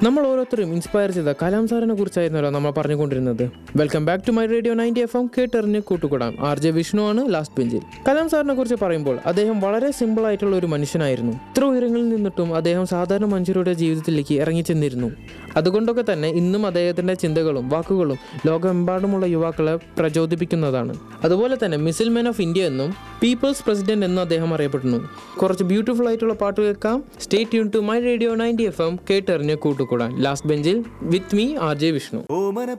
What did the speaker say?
നമ്മൾ ഓരോരുത്തരും ഇൻസ്പയർ ചെയ്ത കലാം സാറിനെ കുറിച്ചായിരുന്നല്ലോ നമ്മൾ പറഞ്ഞുകൊണ്ടിരുന്നത് welcome back to my radio ninety F M കേട്ടെറിഞ്ഞ് കൂട്ടുകൂടാം ആർ ജെ വിഷ്ണു ആണ് ലാസ്റ്റ് ബെഞ്ചിൽ കലാം സാറിനെ കുറിച്ച് പറയുമ്പോൾ അദ്ദേഹം വളരെ സിമ്പിൾ ആയിട്ടുള്ള ഒരു മനുഷ്യനായിരുന്നു ഇത്ര ഉയരങ്ങളിൽ നിന്നിട്ടും അദ്ദേഹം സാധാരണ മനുഷ്യരുടെ ജീവിതത്തിലേക്ക് ഇറങ്ങിച്ചെന്നിരുന്നു അതുകൊണ്ടൊക്കെ തന്നെ ഇന്നും അദ്ദേഹത്തിന്റെ ചിന്തകളും വാക്കുകളും ലോകമെമ്പാടുമുള്ള യുവാക്കളെ പ്രചോദിപ്പിക്കുന്നതാണ് അതുപോലെ തന്നെ മിസിൽ മാൻ ഓഫ് ഇന്ത്യ എന്നും പീപ്പിൾസ് പ്രസിഡന്റ് എന്നും അദ്ദേഹം അറിയപ്പെടുന്നു കുറച്ച് ബ്യൂട്ടിഫുൾ ആയിട്ടുള്ള പാട്ട് കേൾക്കാം stay tune to my radio ninety F M കേട്ടെറിഞ്ഞ് കൂട്ടുകൂടാൻ ലാസ്റ്റ് ബെഞ്ചിൽ with me R J Vishnu Omana